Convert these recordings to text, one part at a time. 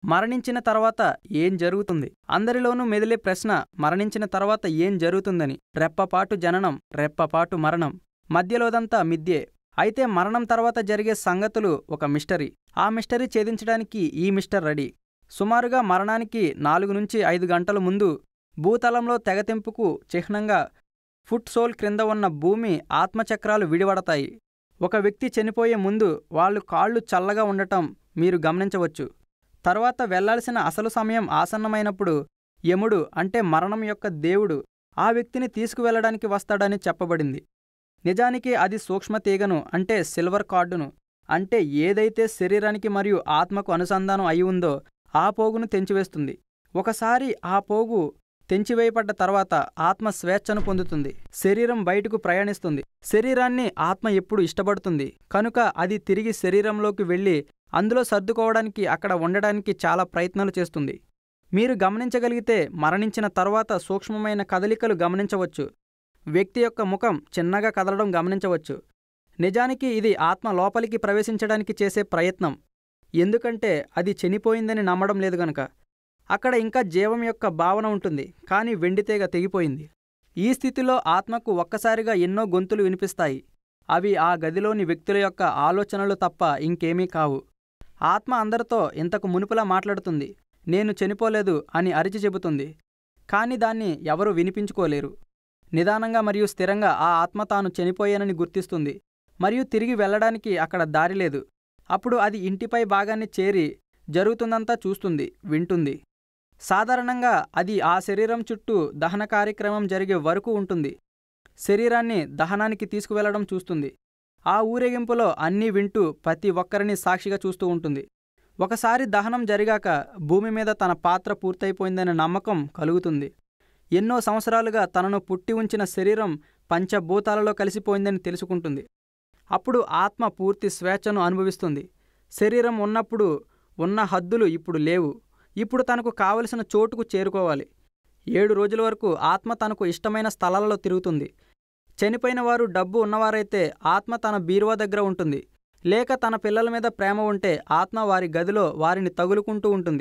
మరణించిన తర్వాత ఏం జరుగుతుంది అందరిలోనూ మెదిలే ప్రశ్న మరణించిన తర్వాత ఏం జరుగుతుందని రెప్పపాటు జననం రెప్పపాటు మరణం మధ్యలోదంతా మిథ్యే అయితే మరణం తర్వాత జరిగే సంగతులు ఒక మిస్టరీ ఆ మిస్టరీ ఛేదించడానికి ఈ మిస్టర్ రెడీ సుమారుగా మరణానికి నాలుగు నుంచి ఐదు గంటల ముందు భూతలంలో తెగతెంపుకు చిహ్నంగా ఫుట్ సోల్ క్రింద ఉన్న భూమి ఆత్మచక్రాలు విడివడతాయి ఒక వ్యక్తి చనిపోయే ముందు వాళ్ళు కాళ్ళు చల్లగా ఉండటం మీరు గమనించవచ్చు తర్వాత వెళ్లాల్సిన అసలు సమయం ఆసన్నమైనప్పుడు యముడు అంటే మరణం యొక్క దేవుడు ఆ వ్యక్తిని తీసుకువెళ్లడానికి వస్తాడని చెప్పబడింది నిజానికి అది సూక్ష్మ తీగను అంటే సిల్వర్ కార్డును అంటే ఏదైతే శరీరానికి మరియు ఆత్మకు అనుసంధానం అయి ఉందో ఆ పోగును తెంచివేస్తుంది ఒకసారి ఆ పోగు తెంచివేయబడ్డ తర్వాత ఆత్మ స్వేచ్ఛను పొందుతుంది శరీరం బయటకు ప్రయాణిస్తుంది శరీరాన్ని ఆత్మ ఎప్పుడు ఇష్టపడుతుంది కనుక అది తిరిగి శరీరంలోకి వెళ్ళి అందులో సర్దుకోవడానికి అక్కడ ఉండడానికి చాలా ప్రయత్నాలు చేస్తుంది మీరు గమనించగలిగితే మరణించిన తర్వాత సూక్ష్మమైన కదలికలు గమనించవచ్చు వ్యక్తి యొక్క ముఖం చిన్నగా కదలడం గమనించవచ్చు నిజానికి ఇది ఆత్మ లోపలికి ప్రవేశించడానికి చేసే ప్రయత్నం ఎందుకంటే అది చనిపోయిందని నమ్మడం లేదు గనక అక్కడ ఇంకా జీవం యొక్క భావన ఉంటుంది కానీ వెండితేగ తెగిపోయింది ఈ స్థితిలో ఆత్మకు ఒక్కసారిగా ఎన్నో గొంతులు వినిపిస్తాయి అవి ఆ గదిలోని వ్యక్తుల యొక్క ఆలోచనలు తప్ప ఇంకేమీ కావు ఆత్మ అందరితో ఇంతకు మునుపులా మాట్లాడుతుంది నేను చనిపోలేదు అని అరిచి చెబుతుంది కాని దాన్ని ఎవరూ వినిపించుకోలేరు నిదానంగా మరియు స్థిరంగా ఆ ఆత్మ తాను చనిపోయానని గుర్తిస్తుంది మరియు తిరిగి వెళ్ళడానికి అక్కడ దారి లేదు అప్పుడు అది ఇంటిపై భాగాన్ని చేరి జరుగుతుందంతా చూస్తుంది వింటుంది సాధారణంగా అది ఆ శరీరం చుట్టూ దహన కార్యక్రమం జరిగే వరకు ఉంటుంది శరీరాన్ని దహనానికి తీసుకువెళ్లడం చూస్తుంది ఆ ఊరేగింపులో అన్నీ వింటూ ప్రతి ఒక్కరిని సాక్షిగా చూస్తూ ఉంటుంది ఒకసారి దహనం జరిగాక భూమి మీద తన పాత్ర పూర్తయిపోయిందనే నమ్మకం కలుగుతుంది ఎన్నో సంవత్సరాలుగా తనను పుట్టి ఉంచిన శరీరం పంచభూతాలలో కలిసిపోయిందని తెలుసుకుంటుంది అప్పుడు ఆత్మ పూర్తి స్వేచ్ఛను అనుభవిస్తుంది శరీరం ఉన్నప్పుడు ఉన్న హద్దులు ఇప్పుడు లేవు ఇప్పుడు తనకు కావలసిన చోటుకు చేరుకోవాలి ఏడు రోజుల వరకు ఆత్మ తనకు ఇష్టమైన స్థలాలలో తిరుగుతుంది చనిపోయిన వారు డబ్బు ఉన్నవారైతే ఆత్మ తన బీరువా దగ్గర ఉంటుంది లేక తన పిల్లల మీద ప్రేమ ఉంటే ఆత్మ వారి గదిలో వారిని తగులుకుంటూ ఉంటుంది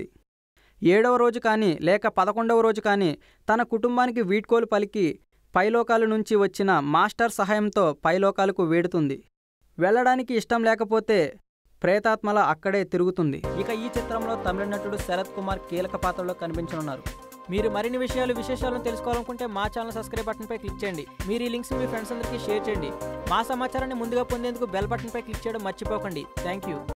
ఏడవ రోజు కానీ లేక పదకొండవ రోజు కానీ తన కుటుంబానికి వీడ్కోలు పలికి పైలోకాల నుంచి వచ్చిన మాస్టర్ సహాయంతో పైలోకాలకు వేడుతుంది వెళ్ళడానికి ఇష్టం లేకపోతే ప్రేతాత్మల అక్కడే తిరుగుతుంది ఇక ఈ చిత్రంలో తమిళ నటుడు శరత్ కుమార్ కీలక పాత్రలో కనిపించనున్నారు మీరు మరిన్ని విషయాలు విశేషాలను తెలుసుకోవాలనుకుంటే మా ఛానల్ సబ్స్క్రైబ్ బటన్పై క్లిక్ చేయండి మీరు ఈ లింక్స్ మీ ఫ్రెండ్స్ అందరికీ షేర్ చేయండి మా సమాచారాన్ని ముందుగా పొందేందుకు బెల్ బటన్పై క్లిక్ చేయడం మర్చిపోకండి థ్యాంక్ యూ